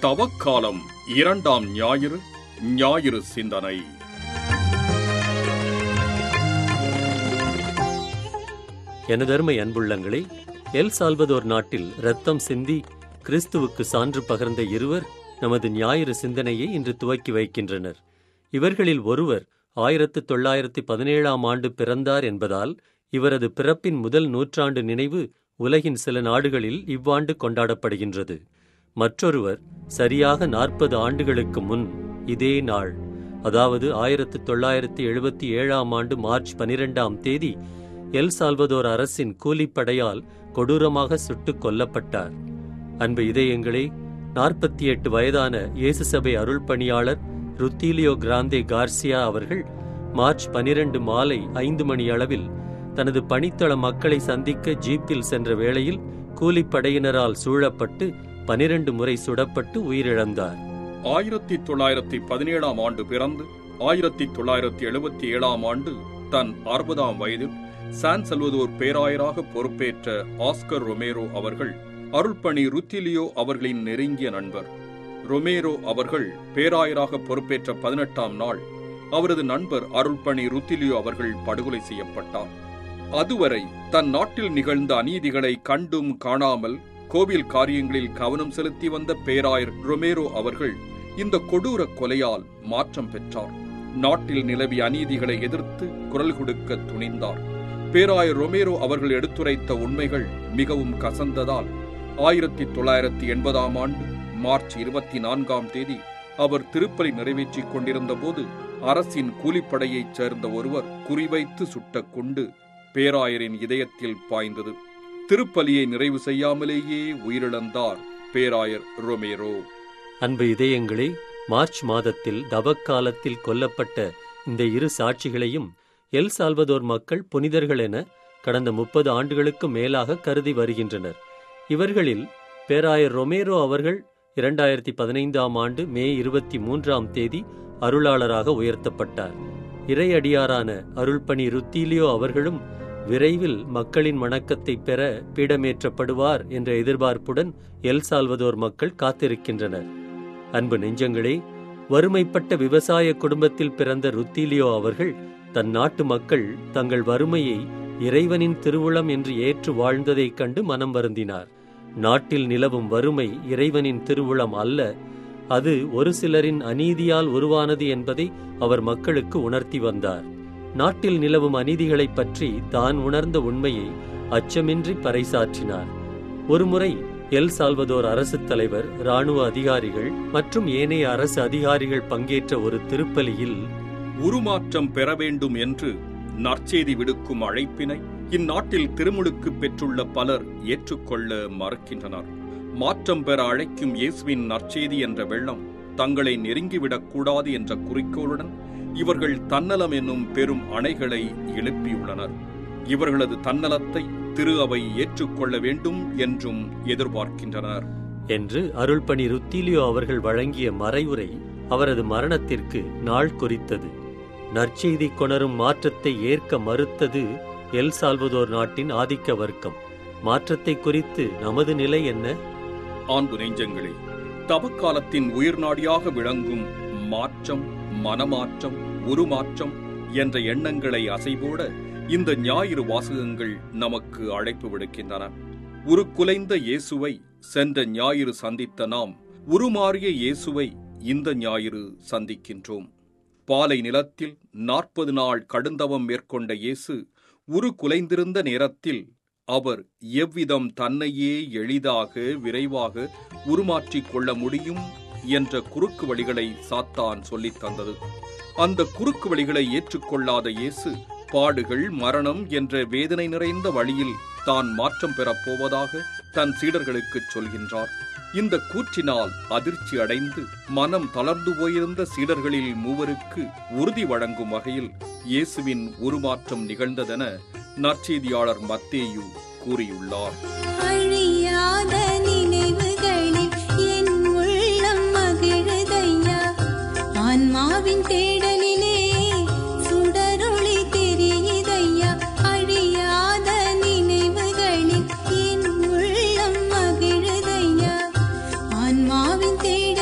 தவக்காலம் இரண்டாம் ஞாயிறு ஞாயிறு சிந்தனை எனதருமை அன்புள்ளங்களே எல் சால்வதோர் நாட்டில் ரத்தம் சிந்தி கிறிஸ்துவுக்கு சான்று பகர்ந்த இருவர் நமது ஞாயிறு சிந்தனையை இன்று துவக்கி வைக்கின்றனர் இவர்களில் ஒருவர் ஆயிரத்து தொள்ளாயிரத்து பதினேழாம் ஆண்டு பிறந்தார் என்பதால் இவரது பிறப்பின் முதல் நூற்றாண்டு நினைவு உலகின் சில நாடுகளில் இவ்வாண்டு கொண்டாடப்படுகின்றது மற்றொருவர் சரியாக நாற்பது ஆண்டுகளுக்கு முன் இதே நாள் அதாவது ஆயிரத்து தொள்ளாயிரத்து எழுபத்தி ஏழாம் ஆண்டு மார்ச் பனிரெண்டாம் தேதி எல் சால்வதோர் அரசின் கூலிப்படையால் கொடூரமாக சுட்டுக் கொல்லப்பட்டார் அன்பு இதயங்களே நாற்பத்தி எட்டு வயதான இயேசு சபை அருள் பணியாளர் ருத்தீலியோ கிராந்தே கார்சியா அவர்கள் மார்ச் பனிரெண்டு மாலை ஐந்து மணி அளவில் தனது பணித்தள மக்களை சந்திக்க ஜீப்பில் சென்ற வேளையில் கூலிப்படையினரால் சூழப்பட்டு பனிரெண்டு முறை சுடப்பட்டு உயிரிழந்தார் ஆயிரத்தி தொள்ளாயிரத்தி பதினேழாம் ஆண்டு பிறந்து ஆயிரத்தி தொள்ளாயிரத்தி எழுபத்தி ஏழாம் ஆண்டு தன் அறுபதாம் வயதில் சான் செல்வதோர் பேராயராக பொறுப்பேற்ற ஆஸ்கர் ரொமேரோ அவர்கள் அருள்பணி ருத்திலியோ அவர்களின் நெருங்கிய நண்பர் ரொமேரோ அவர்கள் பேராயராக பொறுப்பேற்ற பதினெட்டாம் நாள் அவரது நண்பர் அருள்பணி ருத்திலியோ அவர்கள் படுகொலை செய்யப்பட்டார் அதுவரை தன் நாட்டில் நிகழ்ந்த அநீதிகளை கண்டும் காணாமல் கோவில் காரியங்களில் கவனம் செலுத்தி வந்த பேராயர் ரொமேரோ அவர்கள் இந்த கொடூர கொலையால் மாற்றம் பெற்றார் நாட்டில் நிலவிய அநீதிகளை எதிர்த்து குரல் கொடுக்க துணிந்தார் பேராயர் ரொமேரோ அவர்கள் எடுத்துரைத்த உண்மைகள் மிகவும் கசந்ததால் ஆயிரத்தி தொள்ளாயிரத்தி எண்பதாம் ஆண்டு மார்ச் இருபத்தி நான்காம் தேதி அவர் திருப்பலி நிறைவேற்றிக் கொண்டிருந்த போது அரசின் கூலிப்படையைச் சேர்ந்த ஒருவர் குறிவைத்து சுட்ட கொண்டு பேராயரின் இதயத்தில் பாய்ந்தது திருப்பலியை நிறைவு செய்யாமலேயே உயிரிழந்தார் பேராயர் ரொமேரோ அன்பு இதயங்களே மார்ச் மாதத்தில் தவக்காலத்தில் கொல்லப்பட்ட இந்த இரு சாட்சிகளையும் எல் சால்வதோர் மக்கள் புனிதர்கள் என கடந்த முப்பது ஆண்டுகளுக்கு மேலாக கருதி வருகின்றனர் இவர்களில் பேராயர் ரொமேரோ அவர்கள் இரண்டாயிரத்தி பதினைந்தாம் ஆண்டு மே இருபத்தி மூன்றாம் தேதி அருளாளராக உயர்த்தப்பட்டார் இறையடியாரான அருள்பணி ருத்தீலியோ அவர்களும் விரைவில் மக்களின் வணக்கத்தை பெற பீடமேற்றப்படுவார் என்ற எதிர்பார்ப்புடன் எல் சால்வதோர் மக்கள் காத்திருக்கின்றனர் அன்பு நெஞ்சங்களே வறுமைப்பட்ட விவசாய குடும்பத்தில் பிறந்த ருத்தீலியோ அவர்கள் தன் நாட்டு மக்கள் தங்கள் வறுமையை இறைவனின் திருவுளம் என்று ஏற்று வாழ்ந்ததைக் கண்டு மனம் வருந்தினார் நாட்டில் நிலவும் வறுமை இறைவனின் திருவுளம் அல்ல அது ஒரு சிலரின் அநீதியால் உருவானது என்பதை அவர் மக்களுக்கு உணர்த்தி வந்தார் நாட்டில் நிலவும் அநீதிகளைப் பற்றி தான் உணர்ந்த உண்மையை அச்சமின்றி பறைசாற்றினார் ஒருமுறை எல் சால்வதோர் அரசு தலைவர் இராணுவ அதிகாரிகள் மற்றும் ஏனைய அரசு அதிகாரிகள் பங்கேற்ற ஒரு திருப்பலியில் உருமாற்றம் பெற வேண்டும் என்று நற்செய்தி விடுக்கும் அழைப்பினை இந்நாட்டில் திருமுழுக்கு பெற்றுள்ள பலர் ஏற்றுக்கொள்ள மறுக்கின்றனர் மாற்றம் பெற அழைக்கும் இயேசுவின் நற்செய்தி என்ற வெள்ளம் தங்களை நெருங்கிவிடக் கூடாது என்ற குறிக்கோளுடன் இவர்கள் தன்னலம் என்னும் பெரும் அணைகளை எழுப்பியுள்ளனர் இவர்களது தன்னலத்தை திரு அவை ஏற்றுக்கொள்ள வேண்டும் என்றும் எதிர்பார்க்கின்றனர் என்று அருள்பணி ருத்தீலியோ அவர்கள் வழங்கிய மறைவுரை அவரது மரணத்திற்கு நாள் குறித்தது நற்செய்தி கொணரும் மாற்றத்தை ஏற்க மறுத்தது எல் சால்வதோர் நாட்டின் ஆதிக்க வர்க்கம் மாற்றத்தை குறித்து நமது நிலை என்ன ஆண்டு நெஞ்சங்களே தவக்காலத்தின் உயிர்நாடியாக விளங்கும் மாற்றம் மனமாற்றம் உருமாற்றம் என்ற எண்ணங்களை அசைபோட இந்த ஞாயிறு வாசகங்கள் நமக்கு அழைப்பு விடுக்கின்றன உருக்குலைந்த இயேசுவை சென்ற ஞாயிறு சந்தித்த நாம் உருமாறிய இயேசுவை இந்த ஞாயிறு சந்திக்கின்றோம் பாலை நிலத்தில் நாற்பது நாள் கடுந்தவம் மேற்கொண்ட இயேசு உருக்குலைந்திருந்த நேரத்தில் அவர் எவ்விதம் தன்னையே எளிதாக விரைவாக உருமாற்றிக் கொள்ள முடியும் என்ற குறுக்கு வழிகளை சாத்தான் சொல்லித் தந்தது அந்த குறுக்கு வழிகளை ஏற்றுக்கொள்ளாத இயேசு பாடுகள் மரணம் என்ற வேதனை நிறைந்த வழியில் தான் மாற்றம் பெறப் போவதாக தன் சீடர்களுக்குச் சொல்கின்றார் இந்த கூற்றினால் அதிர்ச்சி அடைந்து மனம் தளர்ந்து போயிருந்த சீடர்களில் மூவருக்கு உறுதி வழங்கும் வகையில் இயேசுவின் உருமாற்றம் நிகழ்ந்ததென நற்செய்தியாளர் மத்தேயு கூறியுள்ளார் அழியாத நினைவுகளில் என் உள்ளம் மகிழுதையா ஆன்மாவின் தேடலிலே சுடரொளி தெரியுதையா அழியாத நினைவுகளில் என் உள்ளம் மகிழுதையா ஆன்மாவின் தேடலிலே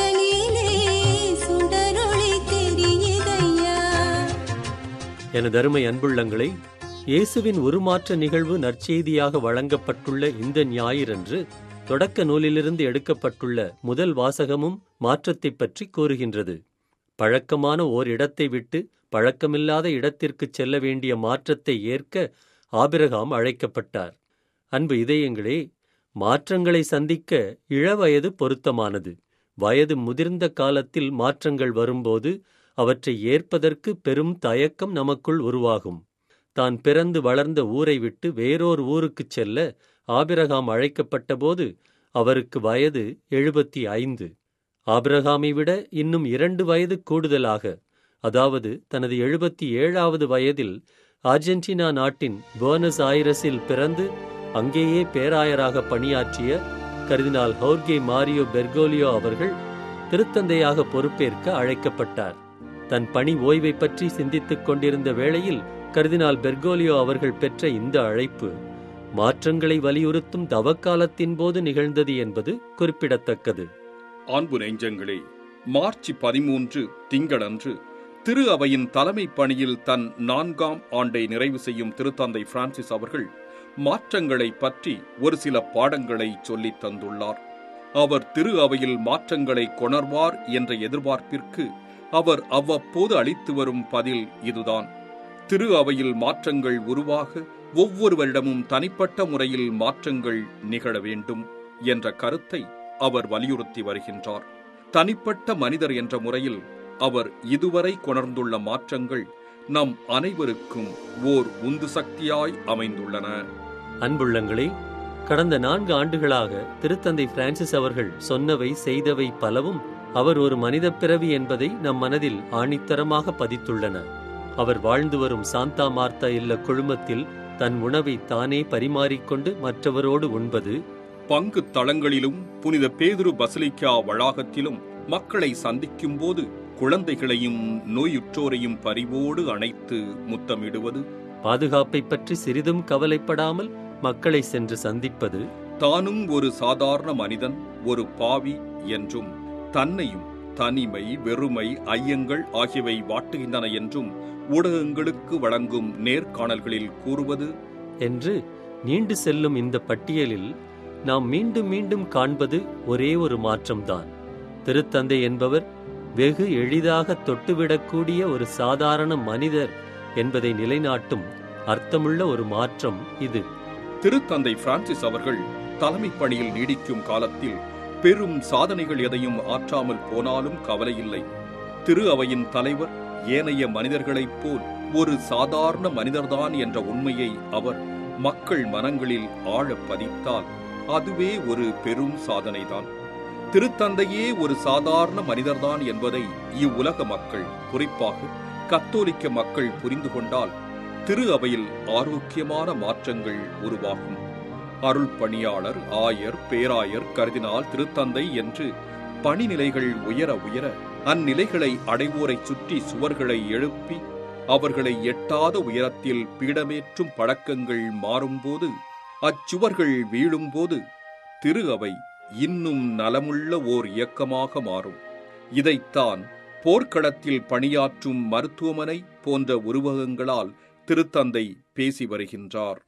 எனதருமை அன்புள்ளங்களை இயேசுவின் உருமாற்ற நிகழ்வு நற்செய்தியாக வழங்கப்பட்டுள்ள இந்த ஞாயிறன்று தொடக்க நூலிலிருந்து எடுக்கப்பட்டுள்ள முதல் வாசகமும் மாற்றத்தைப் பற்றி கூறுகின்றது பழக்கமான ஓர் இடத்தை விட்டு பழக்கமில்லாத இடத்திற்கு செல்ல வேண்டிய மாற்றத்தை ஏற்க ஆபிரகாம் அழைக்கப்பட்டார் அன்பு இதயங்களே மாற்றங்களை சந்திக்க இளவயது பொருத்தமானது வயது முதிர்ந்த காலத்தில் மாற்றங்கள் வரும்போது அவற்றை ஏற்பதற்கு பெரும் தயக்கம் நமக்குள் உருவாகும் தான் பிறந்து வளர்ந்த ஊரை விட்டு வேறோர் ஊருக்குச் செல்ல ஆபிரகாம் அழைக்கப்பட்டபோது அவருக்கு வயது எழுபத்தி ஐந்து ஆபிரகாமை விட இன்னும் இரண்டு வயது கூடுதலாக அதாவது தனது எழுபத்தி ஏழாவது வயதில் அர்ஜென்டினா நாட்டின் போனஸ் ஆயிரஸில் பிறந்து அங்கேயே பேராயராக பணியாற்றிய கர்தினால் ஹோர்கே மாரியோ பெர்கோலியோ அவர்கள் திருத்தந்தையாக பொறுப்பேற்க அழைக்கப்பட்டார் தன் பணி ஓய்வை பற்றி சிந்தித்துக் கொண்டிருந்த வேளையில் கர்தினால் பெர்கோலியோ அவர்கள் பெற்ற இந்த அழைப்பு மாற்றங்களை வலியுறுத்தும் தவக்காலத்தின் போது நிகழ்ந்தது என்பது குறிப்பிடத்தக்கது அன்பு நெஞ்சங்களே மார்ச் பதிமூன்று திங்களன்று திரு அவையின் தலைமை பணியில் தன் நான்காம் ஆண்டை நிறைவு செய்யும் திருத்தந்தை பிரான்சிஸ் அவர்கள் மாற்றங்களை பற்றி ஒரு சில பாடங்களை சொல்லித் தந்துள்ளார் அவர் திரு அவையில் மாற்றங்களை கொணர்வார் என்ற எதிர்பார்ப்பிற்கு அவர் அவ்வப்போது அளித்து வரும் பதில் இதுதான் திரு அவையில் மாற்றங்கள் உருவாக ஒவ்வொருவரிடமும் தனிப்பட்ட முறையில் மாற்றங்கள் நிகழ வேண்டும் என்ற கருத்தை அவர் வலியுறுத்தி வருகின்றார் தனிப்பட்ட மனிதர் என்ற முறையில் அவர் இதுவரை கொணர்ந்துள்ள மாற்றங்கள் நம் அனைவருக்கும் ஓர் உந்து சக்தியாய் அமைந்துள்ளன அன்புள்ளங்களே கடந்த நான்கு ஆண்டுகளாக திருத்தந்தை பிரான்சிஸ் அவர்கள் சொன்னவை செய்தவை பலவும் அவர் ஒரு மனித பிறவி என்பதை நம் மனதில் ஆணித்தரமாக பதித்துள்ளன அவர் வாழ்ந்து வரும் சாந்தா மார்த்தா இல்ல குழுமத்தில் தன் உணவை தானே பரிமாறிக்கொண்டு மற்றவரோடு உண்பது பங்கு தளங்களிலும் புனித பேதுரு பசிலிக்கா வளாகத்திலும் மக்களை சந்திக்கும் போது குழந்தைகளையும் நோயுற்றோரையும் பரிவோடு அணைத்து முத்தமிடுவது பாதுகாப்பை பற்றி சிறிதும் கவலைப்படாமல் மக்களை சென்று சந்திப்பது தானும் ஒரு சாதாரண மனிதன் ஒரு பாவி என்றும் தன்னையும் தனிமை வெறுமை ஐயங்கள் ஆகியவை வாட்டுகின்றன என்றும் ஊடகங்களுக்கு வழங்கும் நேர்காணல்களில் கூறுவது என்று நீண்டு செல்லும் இந்த பட்டியலில் நாம் மீண்டும் மீண்டும் காண்பது ஒரே ஒரு மாற்றம்தான் திருத்தந்தை என்பவர் வெகு எளிதாக தொட்டுவிடக்கூடிய ஒரு சாதாரண மனிதர் என்பதை நிலைநாட்டும் அர்த்தமுள்ள ஒரு மாற்றம் இது திருத்தந்தை பிரான்சிஸ் அவர்கள் தலைமை பணியில் நீடிக்கும் காலத்தில் பெரும் சாதனைகள் எதையும் ஆற்றாமல் போனாலும் கவலையில்லை திரு அவையின் தலைவர் ஏனைய மனிதர்களைப் போல் ஒரு சாதாரண மனிதர்தான் என்ற உண்மையை அவர் மக்கள் மனங்களில் ஆழ பதித்தால் அதுவே ஒரு பெரும் சாதனைதான் திருத்தந்தையே ஒரு சாதாரண மனிதர்தான் என்பதை இவ்வுலக மக்கள் குறிப்பாக கத்தோலிக்க மக்கள் புரிந்து கொண்டால் திரு அவையில் ஆரோக்கியமான மாற்றங்கள் உருவாகும் அருள் பணியாளர் ஆயர் பேராயர் கருதினால் திருத்தந்தை என்று பணிநிலைகள் உயர உயர அந்நிலைகளை அடைவோரை சுற்றி சுவர்களை எழுப்பி அவர்களை எட்டாத உயரத்தில் பீடமேற்றும் பழக்கங்கள் மாறும்போது அச்சுவர்கள் வீழும்போது திரு அவை இன்னும் நலமுள்ள ஓர் இயக்கமாக மாறும் இதைத்தான் போர்க்களத்தில் பணியாற்றும் மருத்துவமனை போன்ற உருவகங்களால் திருத்தந்தை பேசி வருகின்றார்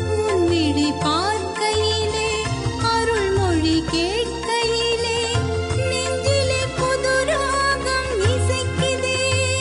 உன்விழி பார்க்கையிலே அருள்மொழி கேட்கையிலே நெஞ்சிலே புது ராகம் இசைக்குதே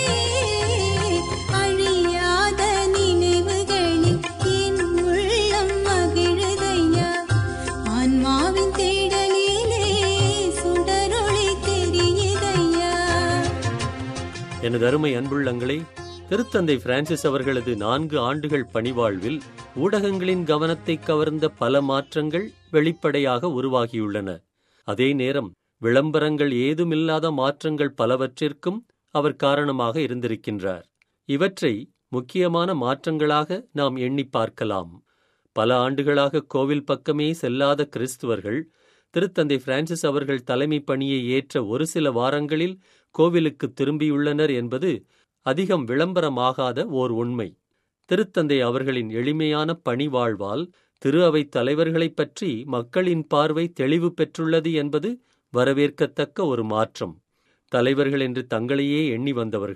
அழியாத நினைவுகளில் என் உள்ளம் மகிழுதையா ஆன்மாவின் தேடலிலே சுடரொளி தெரியுதையா எனது அருமை அன்புள்ளங்களே திருத்தந்தை பிரான்சிஸ் அவர்களது நான்கு ஆண்டுகள் பணிவாழ்வில் ஊடகங்களின் கவனத்தை கவர்ந்த பல மாற்றங்கள் வெளிப்படையாக உருவாகியுள்ளன அதே நேரம் விளம்பரங்கள் ஏதுமில்லாத மாற்றங்கள் பலவற்றிற்கும் அவர் காரணமாக இருந்திருக்கின்றார் இவற்றை முக்கியமான மாற்றங்களாக நாம் எண்ணி பார்க்கலாம் பல ஆண்டுகளாக கோவில் பக்கமே செல்லாத கிறிஸ்துவர்கள் திருத்தந்தை பிரான்சிஸ் அவர்கள் தலைமை பணியை ஏற்ற ஒரு சில வாரங்களில் கோவிலுக்கு திரும்பியுள்ளனர் என்பது அதிகம் விளம்பரமாகாத ஓர் உண்மை திருத்தந்தை அவர்களின் எளிமையான பணிவாழ்வால் திரு அவைத் தலைவர்களைப் பற்றி மக்களின் பார்வை தெளிவு பெற்றுள்ளது என்பது வரவேற்கத்தக்க ஒரு மாற்றம் தலைவர்கள் என்று தங்களையே எண்ணி வந்தவர்கள்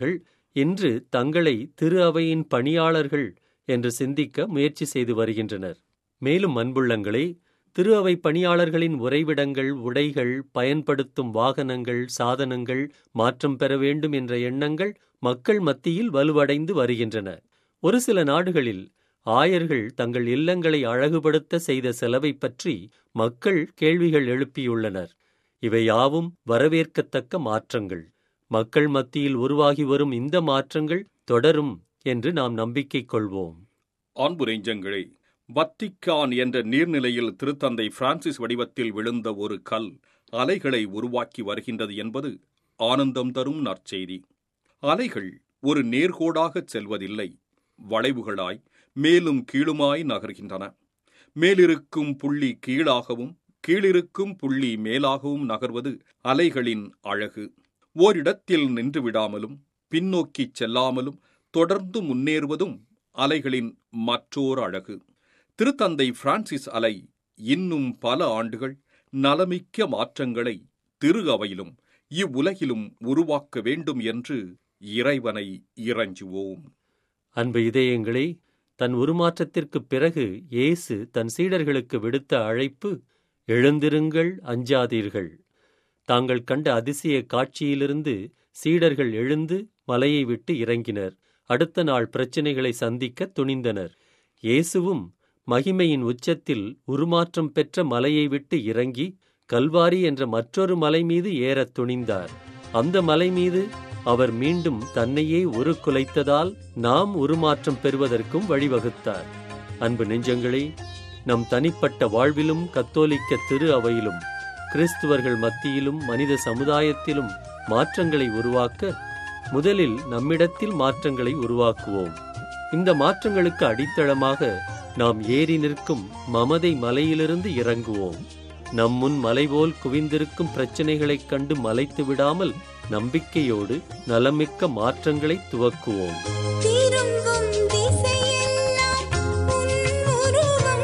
இன்று தங்களை திரு அவையின் பணியாளர்கள் என்று சிந்திக்க முயற்சி செய்து வருகின்றனர் மேலும் அன்புள்ளங்களே திரு அவை பணியாளர்களின் உறைவிடங்கள் உடைகள் பயன்படுத்தும் வாகனங்கள் சாதனங்கள் மாற்றம் பெற வேண்டும் என்ற எண்ணங்கள் மக்கள் மத்தியில் வலுவடைந்து வருகின்றன ஒரு சில நாடுகளில் ஆயர்கள் தங்கள் இல்லங்களை அழகுபடுத்த செய்த செலவை பற்றி மக்கள் கேள்விகள் எழுப்பியுள்ளனர் இவை யாவும் வரவேற்கத்தக்க மாற்றங்கள் மக்கள் மத்தியில் உருவாகி வரும் இந்த மாற்றங்கள் தொடரும் என்று நாம் நம்பிக்கை கொள்வோம் அன்பு நெஞ்சங்களே வத்திக்கான் என்ற நீர்நிலையில் திருத்தந்தை பிரான்சிஸ் வடிவத்தில் விழுந்த ஒரு கல் அலைகளை உருவாக்கி வருகின்றது என்பது ஆனந்தம் தரும் நற்செய்தி அலைகள் ஒரு நேர்கோடாகச் செல்வதில்லை வளைவுகளாய் மேலும் கீழுமாய் நகர்கின்றன மேலிருக்கும் புள்ளி கீழாகவும் கீழிருக்கும் புள்ளி மேலாகவும் நகர்வது அலைகளின் அழகு ஓரிடத்தில் நின்று விடாமலும் பின்னோக்கிச் செல்லாமலும் தொடர்ந்து முன்னேறுவதும் அலைகளின் மற்றோர் அழகு திருத்தந்தை பிரான்சிஸ் அலை இன்னும் பல ஆண்டுகள் நலமிக்க மாற்றங்களை திரு அவையிலும் இவ்வுலகிலும் உருவாக்க வேண்டும் என்று இறைவனை இறைஞ்சுவோம் அன்பு இதயங்களே தன் உருமாற்றத்திற்குப் பிறகு இயேசு தன் சீடர்களுக்கு விடுத்த அழைப்பு எழுந்திருங்கள் அஞ்சாதீர்கள் தாங்கள் கண்ட அதிசய காட்சியிலிருந்து சீடர்கள் எழுந்து மலையை விட்டு இறங்கினர் அடுத்த நாள் பிரச்சனைகளை சந்திக்க துணிந்தனர் இயேசுவும் மகிமையின் உச்சத்தில் உருமாற்றம் பெற்ற மலையை விட்டு இறங்கி கல்வாரி என்ற மற்றொரு மலை மீது ஏறத் துணிந்தார் அந்த மலை மீது அவர் மீண்டும் தன்னையே உருக்குலைத்ததால் நாம் உருமாற்றம் பெறுவதற்கும் வழிவகுத்தார் அன்பு நெஞ்சங்களே நம் தனிப்பட்ட வாழ்விலும் கத்தோலிக்க திரு அவையிலும் கிறிஸ்துவர்கள் மத்தியிலும் மனித சமுதாயத்திலும் மாற்றங்களை உருவாக்க முதலில் நம்மிடத்தில் மாற்றங்களை உருவாக்குவோம் இந்த மாற்றங்களுக்கு அடித்தளமாக நாம் ஏறி நிற்கும் மமதை மலையிலிருந்து இறங்குவோம் நம் முன் மலைபோல் குவிந்திருக்கும் பிரச்சனைகளைக் கண்டு மலைத்து விடாமல் நம்பிக்கையோடு நலமிக்க மாற்றங்களை துவக்குவோம் திரும்பும் திசையெல்லாம் உன் உருவம்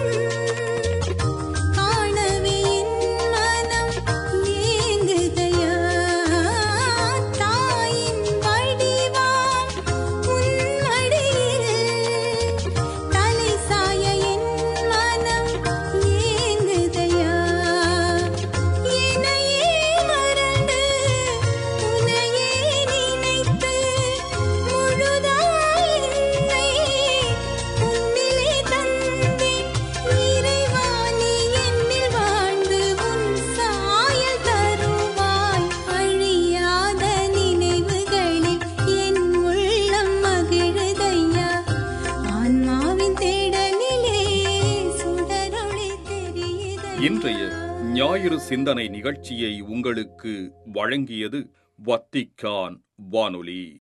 காணவே என் மனம் ஏங்குதையா தாயின் வடிவாம் உன் மடியில் தலை சாய என் மனம் ஏங்குதையா என்னையே மறந்து உன்னையே நினைத்து முழுதாய் என்னை உன்னிலே தந்தேன் இறைவா நீ என்னில் வாழ்ந்து உன் சாயல் தருவாய் அழியாத நினைவுகளில் என் உள்ளம் மகிழுதையா ஆன்மாவின் தேடலிலே சுடரொளி தெரியுதையா இன்றைய ஞாயிறு சிந்தனை நிகழ்ச்சியை உங்களுக்கு வழங்கியது வத்திக்கான் வானொலி